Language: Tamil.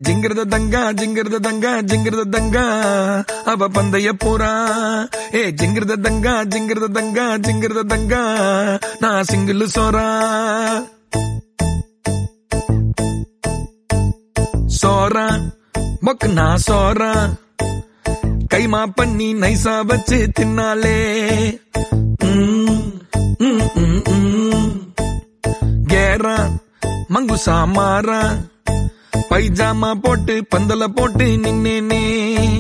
ஜிங்கிருத தங்கா ஜிங்கிருத தங்கா ஜிங்கிருத தங்கா அவ பந்தய போறா ஏ ஜிங்கிருத தங்கா ஜிங்கிருத தங்கா ஜிங்கிருத தங்கா நான் சிங்கிள் சோறா சோறா மொக்கு நான் சோறா கைமா பண்ணி நைசா வச்சு தின்னாலே ம், ம், ம், ம். கேரா மங்குசா மாறா பைஜாமா போட்டு பந்தல போட்டு நின்னேனே